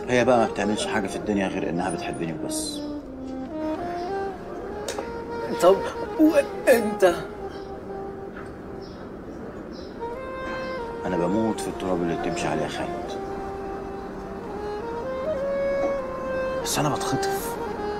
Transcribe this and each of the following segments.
هي بقى ما بتعملش حاجه في الدنيا غير انها بتحبني وبس طب وانت انا بموت في التراب اللي بتمشي عليه يا خالد بس انا بتخطف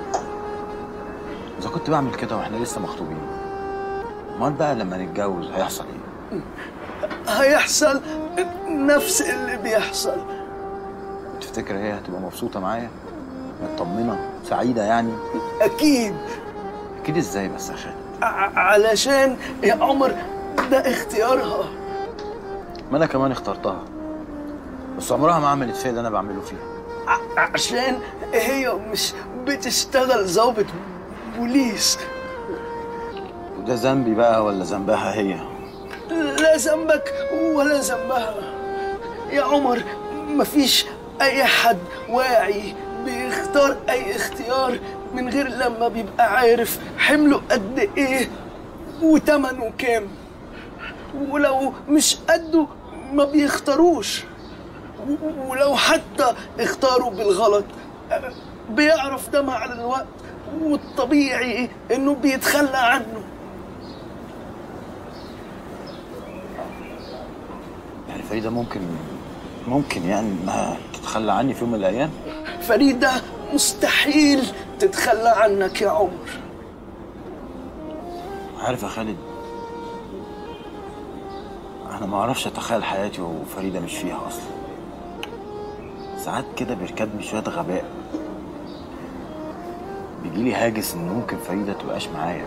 اذا كنت بعمل كده واحنا لسه مخطوبين امال بقى لما نتجوز هيحصل ايه هيحصل نفس اللي بيحصل تفتكر هي هتبقى مبسوطه معايا مطمنه سعيده يعني اكيد اكيد ازاي بس يا خالد ع- علشان يا عمر ده اختيارها ما انا كمان اخترتها بس عمرها ما عملت فيا اللي انا بعمله فيها ع- عشان هي مش بتشتغل ضابط بوليس وده ذنبي بقى ولا ذنبها هي لا ذنبك ولا ذنبها يا عمر مفيش اي حد واعي بيختار اي اختيار من غير لما بيبقى عارف حمله قد ايه وتمنه كام ولو مش قده ما بيختاروش و- ولو حتى اختاروا بالغلط بيعرف ده مع الوقت والطبيعي انه بيتخلى عنه يعني فريده ممكن ممكن يعني انها تتخلى عني في يوم من الايام فريدة مستحيل تتخلى عنك يا عمر عارف يا خالد انا ما اعرفش اتخيل حياتي وفريده مش فيها اصلا ساعات كده بيركبني شويه غباء بيجيلي هاجس ان ممكن فريده تبقاش معايا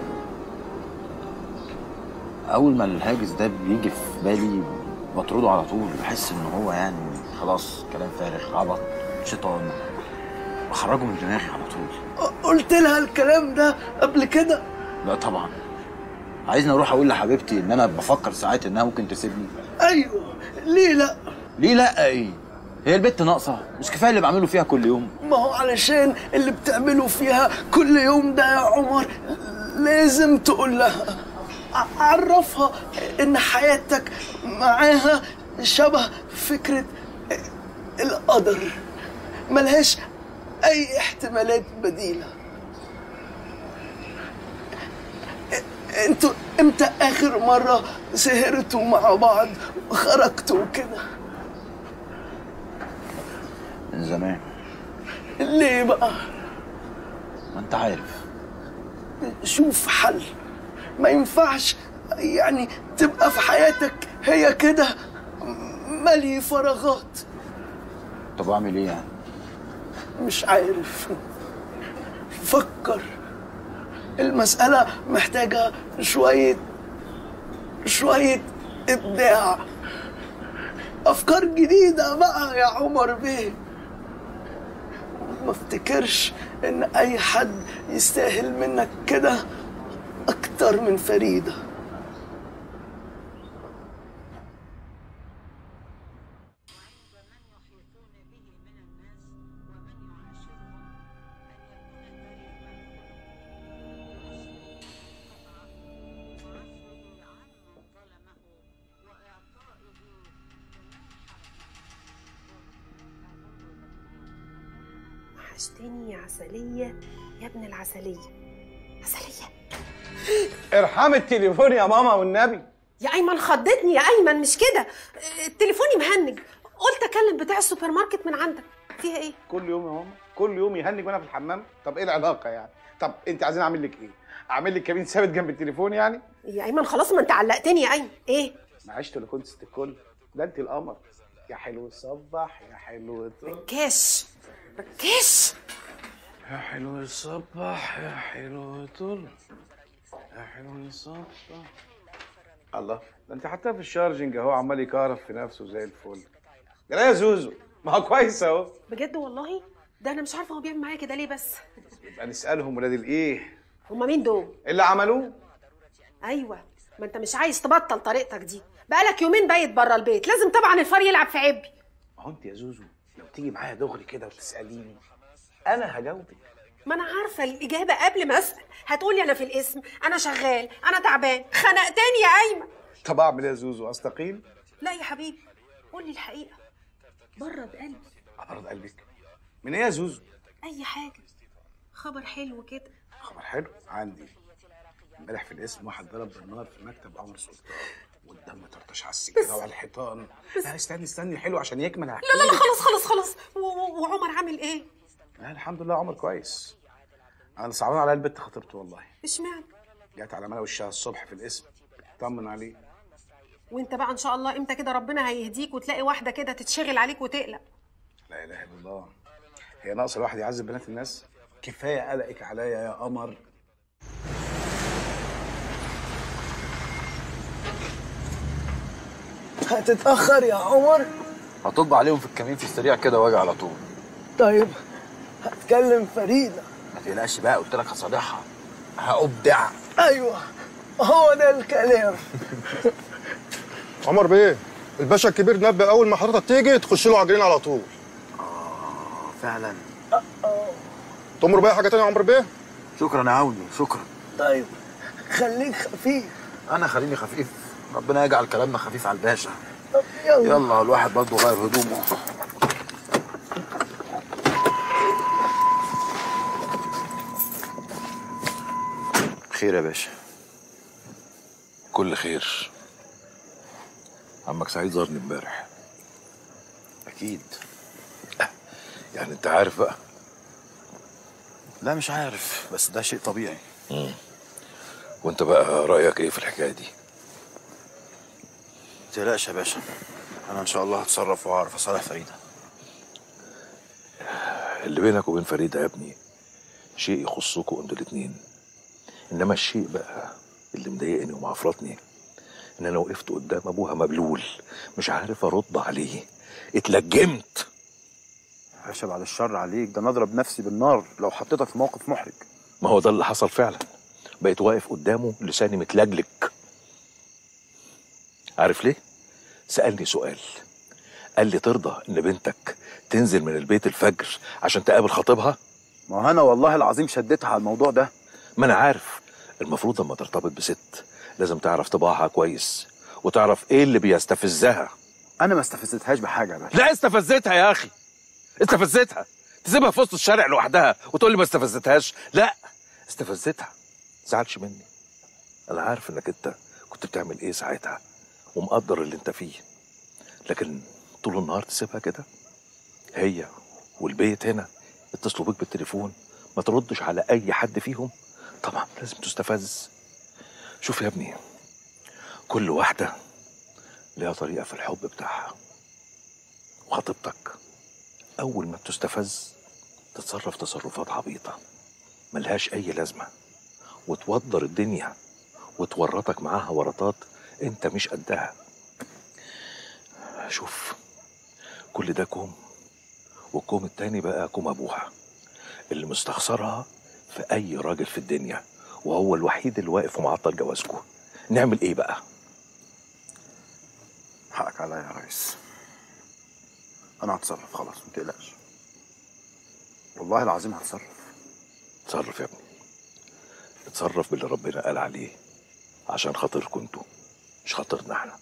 اول ما الهاجس ده بيجي في بالي بطرده على طول بحس ان هو يعني خلاص كلام فارغ عبط شيطان بخرجه من دماغي على طول قلت لها الكلام ده قبل كده لا طبعا عايزني اروح اقول لحبيبتي ان انا بفكر ساعات انها ممكن تسيبني ايوه ليه لا ليه لا ايه هي البت ناقصه مش كفايه اللي بعمله فيها كل يوم ما هو علشان اللي بتعمله فيها كل يوم ده يا عمر لازم تقول لها ع- عرفها ان حياتك معاها شبه فكرة القدر ملهاش اي احتمالات بديلة انتوا امتى اخر مرة سهرتوا مع بعض وخرجتوا كده من زمان ليه بقى ما انت عارف شوف حل ما ينفعش يعني تبقى في حياتك هي كده ملي فراغات طب اعمل ايه يعني مش عارف فكر المسألة محتاجة شوية شوية إبداع أفكار جديدة بقى يا عمر بيه ما افتكرش إن أي حد يستاهل منك كده أكتر من فريدة وحشتني يا عسلية يا ابن العسلية عسلية ارحم التليفون يا ماما والنبي يا أيمن خضتني يا أيمن مش كده تليفوني مهنج قلت أكلم بتاع السوبر ماركت من عندك فيها إيه؟ كل يوم يا ماما كل يوم يهنج وانا في الحمام طب ايه العلاقه يعني طب انت عايزين اعمل لك ايه اعمل لك كمين ثابت جنب التليفون يعني يا أيمن خلاص ما أنت علقتني يا أيمن إيه؟ ما عشت ولا كنت ست الكل ده انت القمر يا حلو الصبح يا حلو طل كاش كاش يا حلو الصبح يا حلو طل يا حلو الصبح الله ده انت حتى في الشارجنج اهو عمال يكهرب في نفسه زي الفل ده لا يا زوزو ما هو كويس اهو بجد والله ده أنا مش عارفة هو بيعمل معايا كده ليه بس يبقى نسالهم ولاد الايه هما مين دول؟ اللي عملوه أيوه ما أنت مش عايز تبطل طريقتك دي بقالك يومين بايت بره البيت لازم طبعا الفار يلعب في عبي ما هو انت يا زوزو لو تيجي معايا دغري كده وتساليني انا هجاوبك ما انا عارفه الاجابه قبل ما اسال هتقولي انا في الاسم انا شغال انا تعبان خنقتني يا ايمن طب اعمل ايه يا زوزو استقيل لا يا حبيبي قولي الحقيقه برد قلبي ابرد قلبك من ايه يا زوزو اي حاجه خبر حلو كده خبر حلو عندي امبارح في الاسم واحد ضرب بالنار في مكتب عمر سلطان والدم طرطش على السجاده وعلى الحيطان لا استني استني حلو عشان يكمل هحكي لا لا لا لك. خلاص خلاص خلاص و- و- وعمر عامل ايه لا الحمد لله عمر كويس انا صعبان عليا البت خطيبته والله اشمعنى جت على ملا وشها الصبح في الاسم طمن عليه وانت بقى ان شاء الله امتى كده ربنا هيهديك وتلاقي واحده كده تتشغل عليك وتقلق لا اله الا الله هي ناقصه الواحد يعذب بنات الناس كفايه قلقك عليا يا قمر هتتأخر يا عمر هطب عليهم في الكمين في السريع كده واجي على طول طيب هتكلم فريدة ما تقلقش بقى قلت لك هصالحها هأبدع أيوة هو ده الكلام عمر بيه الباشا الكبير نبه اول ما حضرتك تيجي تخش له عجلين على طول فعلا تمر بقى حاجه تانية يا عمر بيه شكرا يا عوني شكرا طيب خليك خفيف انا خليني خفيف ربنا يجعل كلامنا خفيف على الباشا طب يلا يلا الواحد برضه غير هدومه خير يا باشا كل خير عمك سعيد زارني امبارح اكيد يعني انت عارف بقى لا مش عارف بس ده شيء طبيعي وانت بقى رايك ايه في الحكايه دي تقلقش يا باشا انا ان شاء الله هتصرف واعرف اصالح فريده اللي بينك وبين فريده يا ابني شيء يخصكوا انتوا الاتنين انما الشيء بقى اللي مضايقني ومعفرطني ان انا وقفت قدام ابوها مبلول مش عارف ارد عليه اتلجمت باشا بعد الشر عليك ده انا اضرب نفسي بالنار لو حطيتك في موقف محرج ما هو ده اللي حصل فعلا بقيت واقف قدامه لساني متلجلج عارف ليه سألني سؤال قال لي ترضى ان بنتك تنزل من البيت الفجر عشان تقابل خطيبها ما هو انا والله العظيم شديتها على الموضوع ده ما انا عارف المفروض لما ترتبط بست لازم تعرف طباعها كويس وتعرف ايه اللي بيستفزها انا ما استفزتهاش بحاجه يا باشا لا استفزتها يا اخي استفزتها تسيبها في وسط الشارع لوحدها وتقول لي ما استفزتهاش لا استفزتها زعلش مني انا عارف انك انت كنت بتعمل ايه ساعتها ومقدر اللي انت فيه لكن طول النهار تسيبها كده هي والبيت هنا يتصلوا بيك بالتليفون ما تردش على اي حد فيهم طبعا لازم تستفز شوف يا ابني كل واحده ليها طريقه في الحب بتاعها وخطيبتك أول ما بتستفز تتصرف تصرفات عبيطة ملهاش أي لازمة وتوضر الدنيا وتورطك معاها ورطات أنت مش قدها شوف كل ده كوم والكوم التاني بقى كوم أبوها اللي مستخسرها في أي راجل في الدنيا وهو الوحيد اللي واقف ومعطل جوازكم نعمل إيه بقى؟ حقك عليا يا ريس انا هتصرف خلاص ما تقلقش والله العظيم هتصرف اتصرف يا ابني اتصرف باللي ربنا قال عليه عشان خاطركم انتوا مش خاطرنا احنا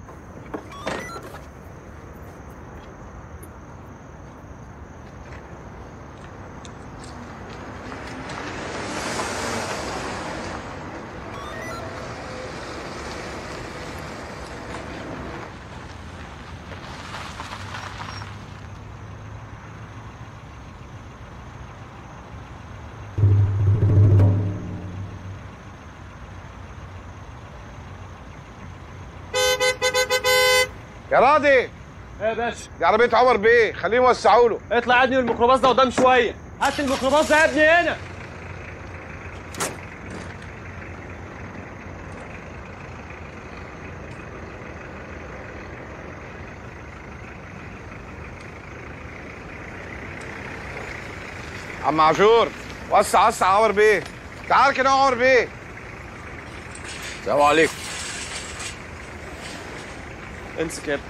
يا راضي ايه يا باشا دي عربيه عمر بيه خليهم يوسعوا له اطلع يا ابني من الميكروباص ده قدام شويه هات الميكروباص ده يا ابني هنا عم عاشور وسع وسع عمر بيه تعال كده يا عمر بيه السلام عليكم امسك يا ابني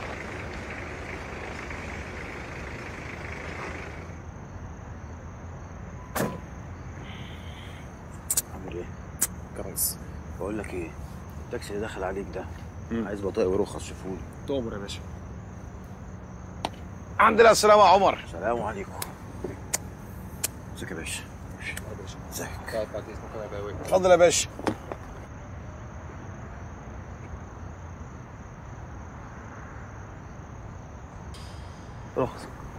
عامل ايه كويس بقول لك ايه التاكسي اللي دخل عليك ده عايز بطايق ورخص شوفولي تؤمر يا باشا الحمد لله السلامة يا عمر السلام عليكم ازيك يا باشا ازيك اتفضل يا باشا روح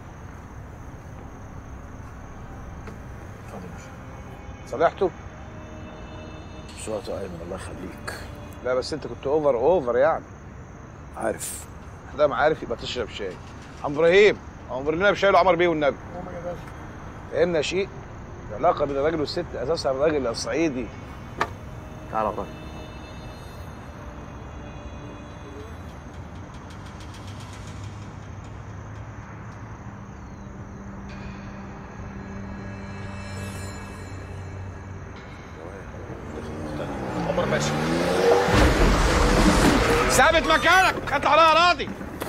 صالحته مش وقته ايمن الله يخليك لا بس انت كنت اوفر اوفر يعني عارف دام عارف يبقى تشرب شاي عم ابراهيم عمر لنا بشاي وعمر بيه والنبي فهمنا يا شيء العلاقه بين الراجل والست اساسها الراجل الصعيدي تعالى يا ابراهيم عمر ماشي ثابت مكانك اطلع على اراضي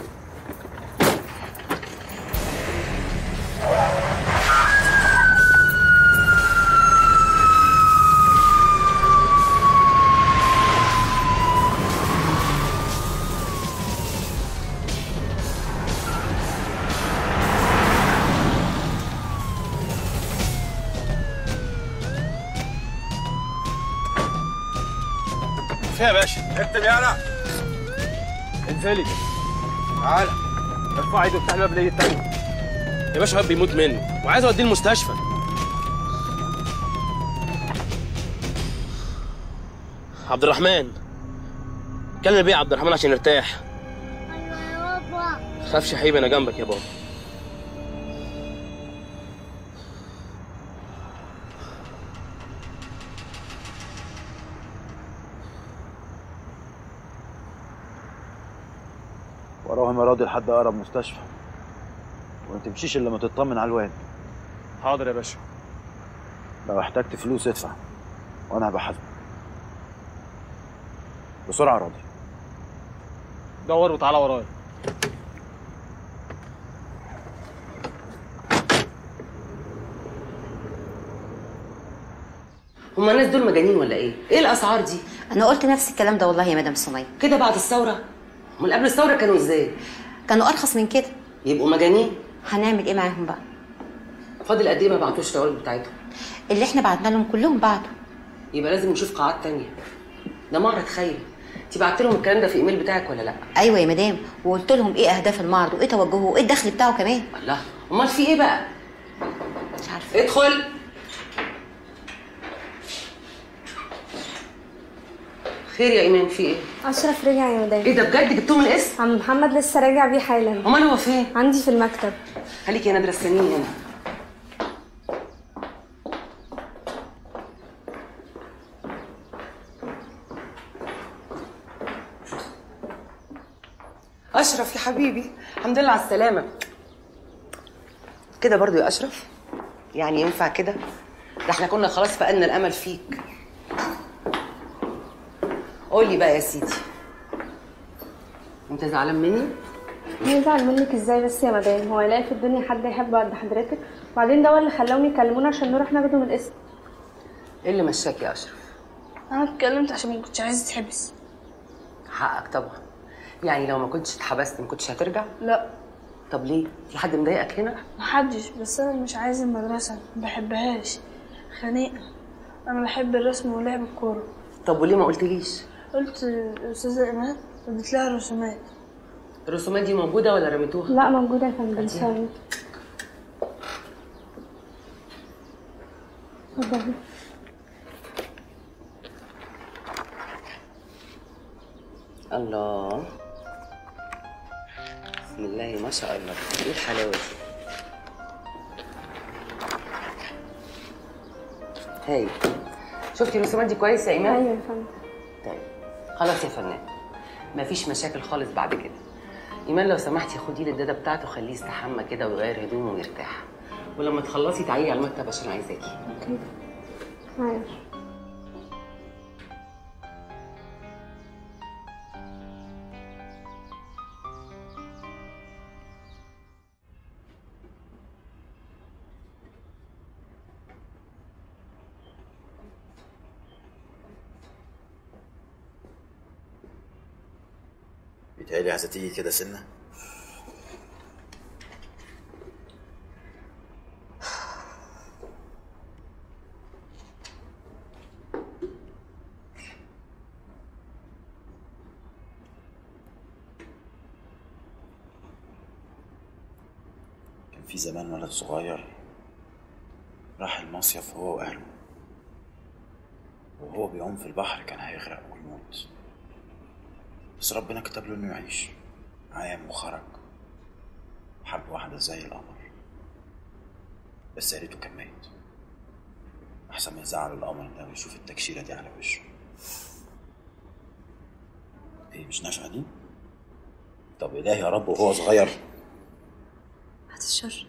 فيها يا باشا اكتب يالا انزلي تعالى ارفع ايده بتاع الباب الايد التانية يا باشا الواد بيموت منه وعايز اوديه المستشفى عبد الرحمن كلم بيه عبد الرحمن عشان يرتاح خافش يا حبيبي انا جنبك يا بابا وراهم يا راضي لحد اقرب مستشفى وما تمشيش الا لما تطمن على الواد حاضر يا باشا لو احتجت فلوس ادفع وانا هبقى حاسبك بسرعه يا راضي دور وتعالى ورايا هما الناس دول مجانين ولا ايه؟ ايه الاسعار دي؟ انا قلت نفس الكلام ده والله يا مدام سمية كده بعد الثوره؟ امال قبل الثوره كانوا ازاي؟ كانوا ارخص من كده يبقوا مجانين؟ هنعمل ايه معاهم بقى فاضل قد ايه ما بعتوش الرواتب بتاعتهم؟ اللي احنا بعتنا لهم كلهم بعتوا يبقى لازم نشوف قاعات تانية ده معرض خيري انت بعت لهم الكلام ده في ايميل بتاعك ولا لا؟ ايوه يا مدام وقلت لهم ايه اهداف المعرض وايه توجهه وايه الدخل بتاعه كمان الله امال في ايه بقى؟ مش عارفه ادخل خير يا ايمان في ايه؟ أشرف رجع يا مدام ايه ده بجد جبتوه من الاسم؟ عم محمد لسه راجع بيه حالا امال هو فين؟ عندي في المكتب خليكي يا نادره استنيني هنا اشرف يا حبيبي الحمد لله على السلامه كده برضو يا اشرف يعني ينفع كده ده احنا كنا خلاص فقدنا الامل فيك قولي بقى يا سيدي انت زعلان مني يزعل منك ازاي بس يا مدام هو يلاقي في الدنيا حد يحبه قد حضرتك وبعدين ده هو اللي خلاهم يكلمونا عشان نروح ناخده من الاسم ايه اللي مشاك يا اشرف انا اتكلمت عشان ما كنتش عايز تحبس حقك طبعا يعني لو ما كنتش اتحبست ما كنتش هترجع لا طب ليه في حد مضايقك هنا محدش بس انا مش عايز المدرسه ما بحبهاش خنيقه انا بحب الرسم ولعب الكوره طب وليه ما قلتليش قلت الاستاذه ايمان اديت لها رسومات الرسومات دي موجوده ولا رميتوها لا موجوده يا فندم ثانيه اتفضلي الله بسم الله ما شاء الله ايه الحلاوه دي هاي شفتي الرسومات دي كويس يا ايمان ايوه يا فندم طيب خلاص يا فنان مفيش مشاكل خالص بعد كده ايمان لو سمحتي خدي لي الداده بتاعته خليه يستحمى كده ويغير هدومه ويرتاح ولما تخلصي تعالي على المكتب عشان عايزاكي اوكي ايوه بيتهيألي عايزه تيجي كده سنه في زمان ولد صغير راح المصيف هو وأهله وهو بيعوم في البحر كان هيغرق ويموت بس ربنا كتب له إنه يعيش عام وخرج حب واحدة زي القمر بس يا ريته كان ميت أحسن ما يزعل القمر ده ويشوف التكشيرة دي على وشه إيه مش نافعة دي؟ طب إلهي يا رب وهو صغير بعد الشر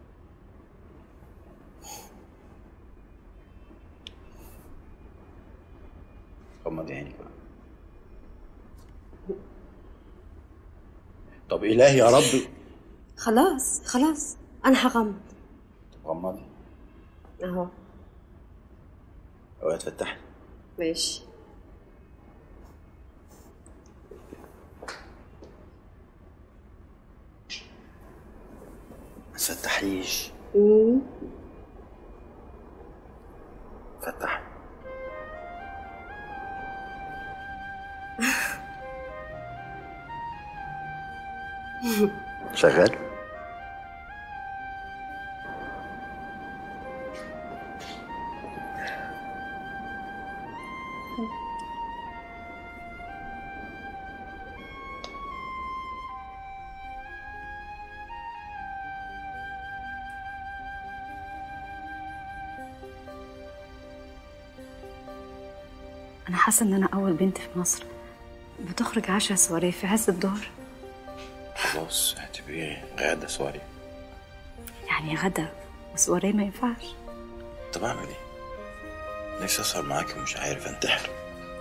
غمضي عينك بقى طب إلهي يا رب خلاص خلاص انا هغمض طب غمضي اهو اوعي تفتحي ماشي ما تفتحيش مم. فتحي شغال انا حاسه ان انا اول بنت في مصر بتخرج عشاء سواريه في عز الظهر خلاص هتبقي غادة سوري يعني غدا وسواريه ما ينفعش طب اعمل ايه؟ نفسي اسهر معاك ومش عارف انتحر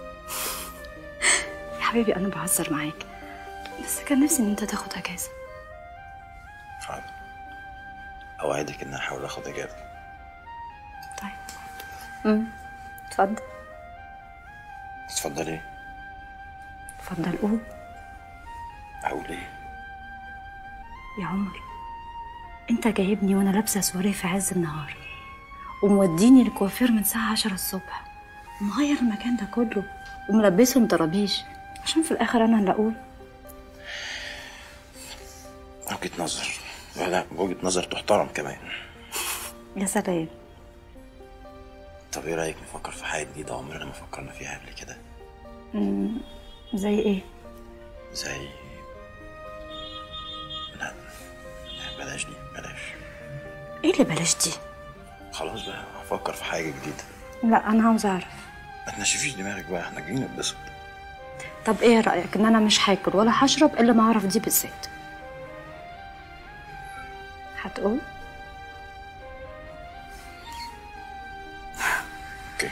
يا حبيبي انا بهزر معاك بس كان نفسي ان انت تاخد اجازه حاضر اوعدك ان هحاول اخد اجازة امم اتفضل اتفضلي اتفضل قول اقول ايه؟ يا عمر انت جايبني وانا لابسه سواريه في عز النهار وموديني الكوافير من الساعه عشرة الصبح ومغير المكان ده كله وملبسهم طرابيش عشان في الاخر انا اللي اقول وجهة نظر لا وجهة نظر تحترم كمان يا سلام طب ايه رايك نفكر في حاجة جديدة عمرنا ما فكرنا فيها قبل كده أمم، زي ايه زي لا بلاش دي بلاش ايه اللي بلاش دي خلاص بقى هفكر في حاجة جديدة لا انا عاوز اعرف ما تنشفيش دماغك بقى احنا جايين نتبسط طب ايه رايك ان انا مش هاكل ولا هشرب الا ما اعرف دي بالذات هتقول اوكي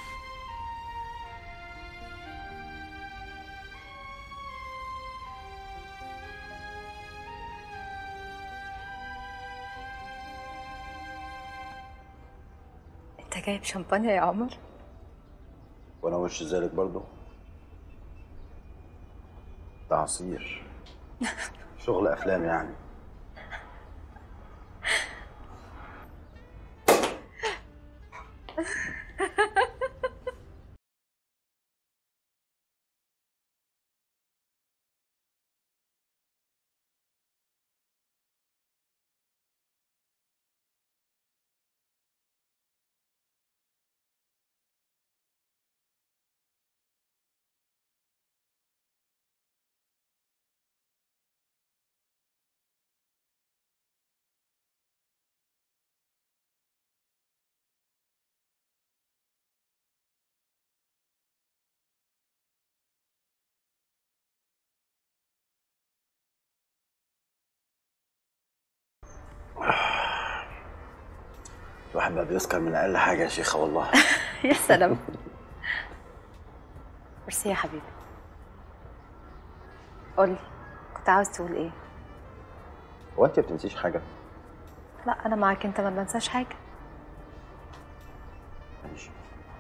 انت جايب شمبانيا يا عمر وانا وش ذلك برضو ده عصير شغل افلام يعني الواحد بقى بيسكر من اقل حاجه يا شيخه والله يا سلام ميرسي يا حبيبي قولي كنت عاوز تقول ايه هو انت بتنسيش حاجه لا انا معاك انت ما بنساش حاجه ماشي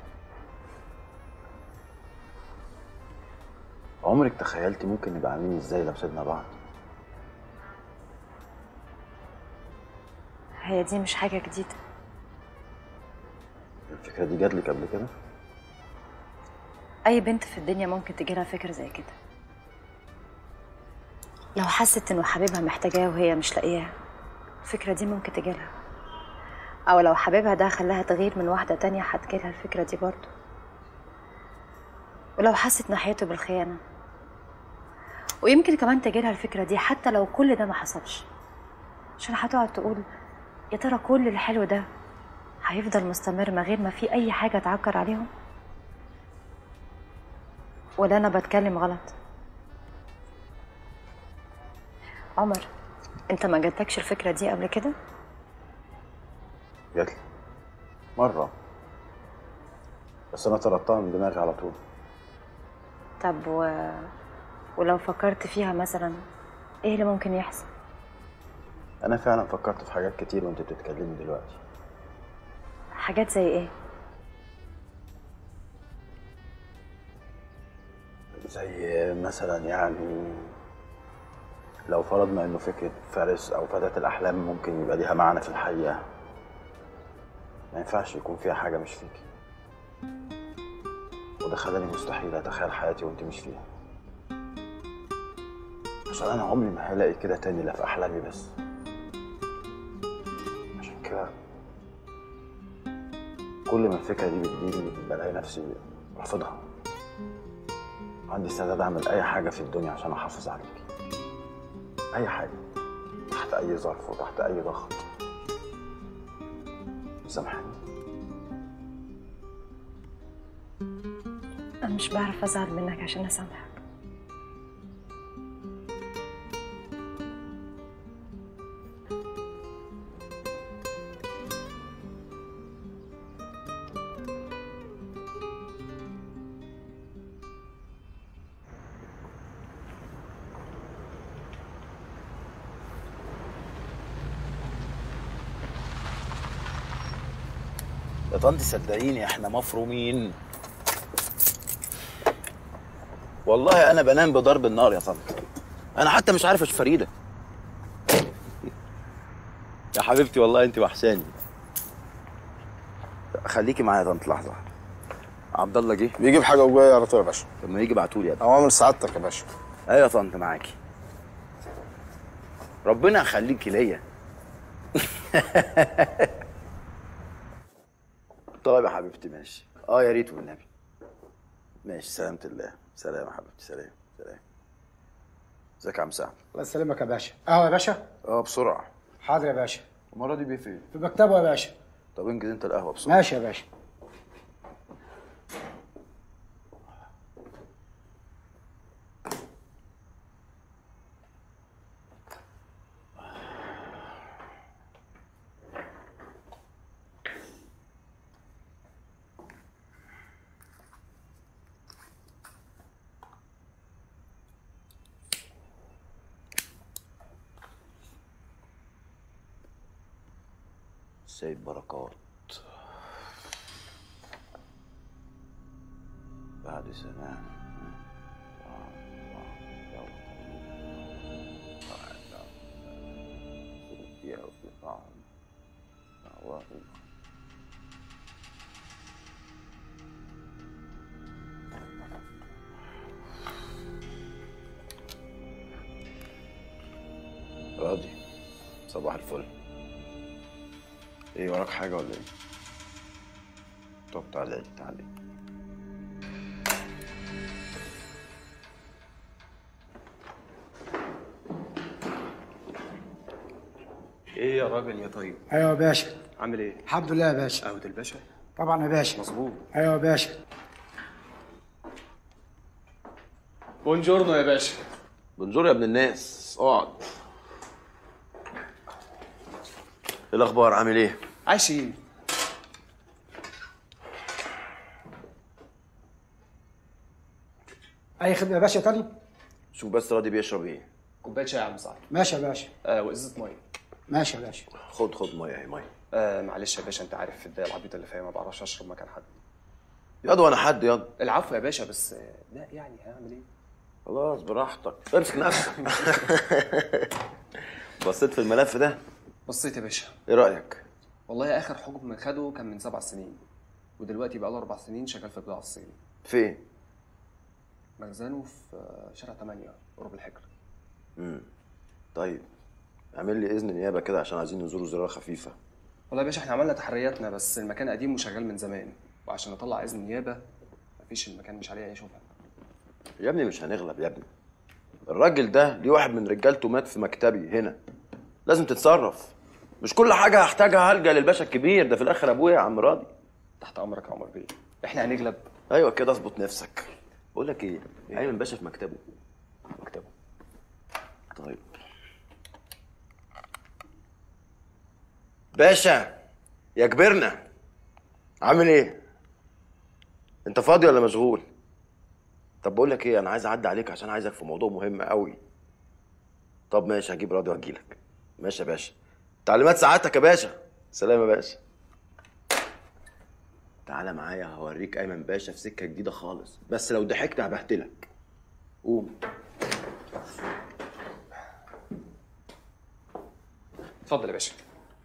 عمرك تخيلتي ممكن نبقى عاملين ازاي لو سيبنا بعض هي دي مش حاجه جديده الفكره دي جات لك قبل كده اي بنت في الدنيا ممكن تجيلها فكره زي كده لو حست انه حبيبها محتاجاه وهي مش لاقياه الفكرة دي ممكن تجيلها أو لو حبيبها ده خلاها تغير من واحدة تانية هتجيلها الفكرة دي برضه ولو حست ناحيته بالخيانة ويمكن كمان تجيلها الفكرة دي حتى لو كل ده ما حصلش عشان هتقعد تقول يا ترى كل الحلو ده هيفضل مستمر من غير ما في أي حاجة تعكر عليهم ولا أنا بتكلم غلط عمر انت ما جاتلكش الفكرة دي قبل كده؟ جات لي مرة بس أنا طردتها من دماغي على طول طب و... ولو فكرت فيها مثلا ايه اللي ممكن يحصل؟ أنا فعلا فكرت في حاجات كتير وأنت بتتكلمي دلوقتي حاجات زي ايه؟ زي مثلا يعني لو فرضنا إنه فكرة فارس أو فتاة الأحلام ممكن يبقى ليها معنى في الحقيقة ما ينفعش يكون فيها حاجة مش فيكي وده خلاني مستحيل أتخيل حياتي وأنت مش فيها عشان أنا عمري ما هلاقي كده تاني لا في أحلامي بس عشان كده كل ما الفكرة دي بتجيلي بلاقي نفسي رافضها عندي استعداد أعمل أي حاجة في الدنيا عشان أحافظ عليكي أي حاجة تحت أي ظرف وتحت أي ضغط سامحني انا مش بعرف ازعل منك عشان اسامحك يا طنط صدقيني احنا مفرومين والله انا بنام بضرب النار يا طنط انا حتى مش عارف اشوف فريده يا حبيبتي والله انت وحشاني خليكي معايا يا طنط لحظه عبد الله جه بيجيب حاجه وجاي على طول يا باشا لما يجي ابعتولي يا ابني اوامر سعادتك يا باشا ايوه يا طنط معاكي ربنا يخليكي ليا طيب يا حبيبتي ماشي اه يا ريت والنبي ماشي سلامة الله سلام يا حبيبتي سلام سلام ازيك يا عم سعد الله يسلمك يا باشا قهوه يا باشا اه بسرعة حاضر يا باشا المرة دي بيه فين؟ في مكتبه يا باشا طب انجز انت القهوة بسرعة ماشي يا باشا سيد بركات بعد سماع راضي صباح الفل ايه وراك حاجة ولا ايه؟ طب تعالى تعالى ايه يا راجل يا طيب ايوه يا باشا عامل ايه الحمد لله يا باشا قهوة الباشا طبعا يا باشا مظبوط ايوه يا باشا بونجورنو يا باشا بنزور يا ابن الناس اقعد ايه الاخبار عامل ايه؟ عايشين اي خدمه يا باشا تاني شوف بس راضي بيشرب ايه كوبايه شاي يا عم سعد ماشي يا باشا آه وازازه ميه ماشي يا باشا خد خد ميه اهي ميه آه معلش يا باشا انت عارف في الدقايق العبيطه اللي فيها ما بعرفش اشرب مكان حد ياض وانا حد ياض العفو يا باشا بس آه، لا يعني هعمل ايه خلاص براحتك امسك نفسك بصيت في الملف ده بصيت يا باشا ايه رايك؟ والله اخر حكم خده كان من سبع سنين ودلوقتي بقى له اربع سنين شغال في بضاعه الصين فين؟ مخزنه في آه، شارع 8 قرب الحجر امم طيب اعمل لي اذن نيابه كده عشان عايزين نزور زياره خفيفه والله يا باشا احنا عملنا تحرياتنا بس المكان قديم وشغال من زمان وعشان اطلع اذن نيابه مفيش المكان مش عليه اي شغل يا ابني مش هنغلب يا ابني الراجل ده ليه واحد من رجالته مات في مكتبي هنا لازم تتصرف مش كل حاجه هحتاجها هلجا للباشا الكبير ده في الاخر ابويا يا عم راضي تحت امرك يا عمر بيه احنا هنغلب ايوه كده اظبط نفسك بقول لك ايه ايمن باشا في مكتبه مكتبه طيب باشا يا كبرنا عامل ايه انت فاضي ولا مشغول طب بقول لك ايه انا عايز اعدي عليك عشان عايزك في موضوع مهم قوي طب ماشي هجيب راضي واجيلك ماشي يا باشا تعليمات سعادتك يا باشا سلام يا باشا تعالى معايا هوريك ايمن باشا في سكه جديده خالص بس لو ضحكت هبهدلك قوم اتفضل يا باشا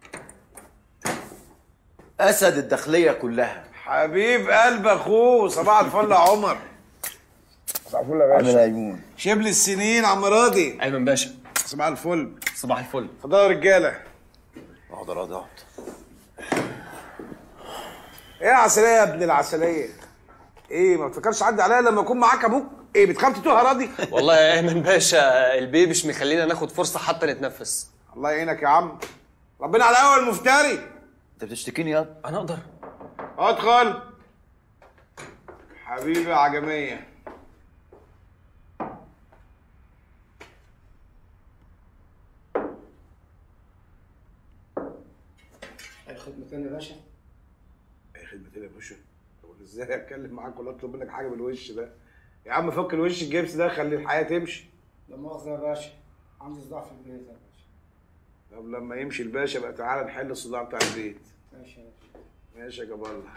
اسد الداخليه كلها حبيب قلب اخوه صباح الفل يا عمر صباح الفل يا باشا عامل ايه يا ايمون شبل السنين عم راضي ايمن باشا صباح الفل صباح الفل اتفضلوا يا رجاله اقعد يا راضي اقعد ايه يا عسليه يا ابن العسليه ايه ما بتفكرش عدي عليا لما اكون معاك ابوك ايه بتخاف تتوه يا راضي والله يا ايمن باشا البيه مش مخلينا ناخد فرصه حتى نتنفس الله يعينك يا عم ربنا على اول مفتري انت بتشتكيني يا انا اقدر ادخل حبيبي عجميه اي خدمه تانية يا باشا اي خدمتين يا باشا طب ازاي اتكلم معاك ولا اطلب منك حاجه بالوش ده يا عم فك الوش الجبس ده خلي الحياه تمشي لا مؤاخذه يا باشا عندي صداع في البيت يا باشا طب لما يمشي الباشا بقى تعالى نحل الصداع بتاع البيت ماشي يا باشا ماشي يا جاب الله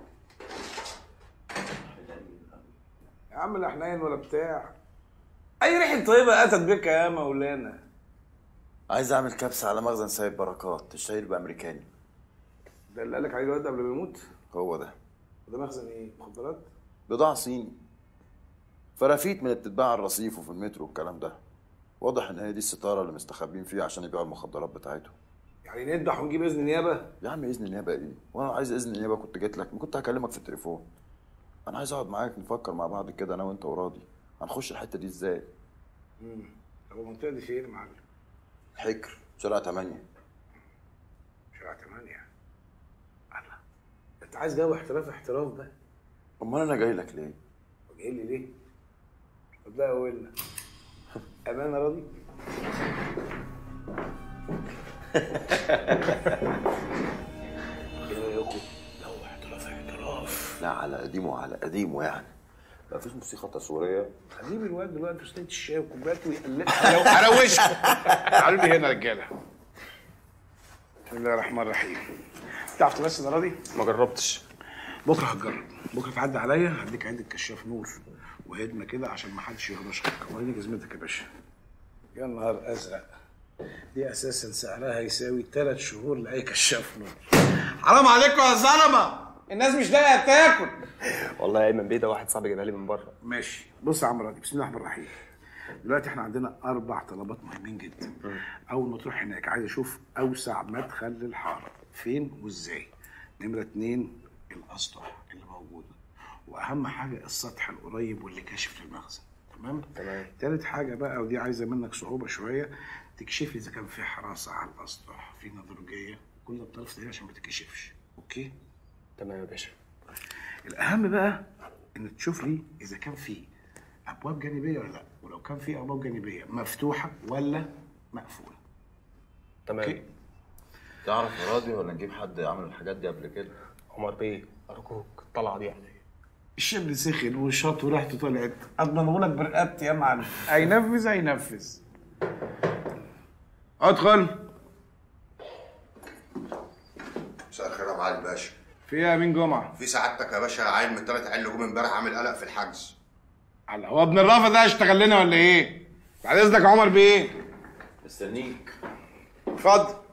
يا عم لا حنين ولا بتاع اي ريحه طيبه اتت بك يا مولانا عايز اعمل كبسه على مخزن سيد بركات تشتهي بامريكاني ده اللي قالك عليه الواد قبل ما يموت هو ده ده مخزن ايه مخدرات بضاعة صيني فرافيت من اللي بتتباع على الرصيف وفي المترو والكلام ده واضح ان هي دي الستاره اللي مستخبين فيها عشان يبيعوا المخدرات بتاعتهم يعني نذبح ونجيب اذن نيابه يا عم اذن نيابه ايه وانا عايز اذن نيابه كنت جيت لك ما كنت هكلمك في التليفون انا عايز اقعد معاك نفكر مع بعض كده انا وانت وراضي هنخش الحته دي ازاي امم طب المنطقه دي فين يا معلم حكر شارع 8 شارع 8 الله انت عايز جو احتراف احتراف بقى امال انا جاي لك ليه جاي لي ليه طب لا قولنا امانه راضي ايه رايكم لو احتراف احتراف لا على قديمه وعلى قديمه يعني مفيش موسيقى تصويريه خليه الواد دلوقتي في صينيه الشاي وكوبايات ويقلبها لو هروشكم تعالوا لي هنا يا رجاله بسم الله الرحمن الرحيم تعرف تمثل يا راضي؟ ما جربتش بكره هتجرب بكره تعدي عليا هديك عندك كشاف نور وهدمه كده عشان ما حدش يهرشك وريني جزمتك يا باشا يا نهار ازرق دي اساسا سعرها يساوي ثلاث شهور لاي كشاف نور حرام عليكم يا ظلمه الناس مش لاقيه تاكل والله يا ايمن بيه ده واحد صاحبي جابها لي من بره ماشي بص يا عم راضي بسم الله الرحمن الرحيم دلوقتي احنا عندنا اربع طلبات مهمين جدا اول ما تروح هناك عايز اشوف اوسع مدخل للحاره فين وازاي نمره اتنين الاسطح اللي موجوده واهم حاجه السطح القريب واللي كاشف للمخزن تمام تمام تالت حاجه بقى ودي عايزه منك صعوبه شويه تكشف لي اذا كان في حراسه على الاسطح في نظرجيه كل ده بطرف تاني عشان ما تتكشفش اوكي تمام يا باشا الاهم بقى ان تشوف لي اذا كان في ابواب جانبيه ولا لا ولو كان في ابواب جانبيه مفتوحه ولا مقفوله تمام تعرف يا راضي ولا نجيب حد عمل الحاجات دي قبل كده عمر بيه ارجوك الطلعه دي عليا الشبل سخن والشط وريحته طلعت اضمنه لك برقبتي يا معلم هينفذ هينفذ ادخل مساء الخير يا معالي الباشا فيها مين جمعه في سعادتك يا باشا عيل من الثلاث عيال اللي جم امبارح عامل قلق في الحجز الله هو ابن الرافع ده هيشتغل لنا ولا ايه بعد اذنك يا عمر بيه مستنيك اتفضل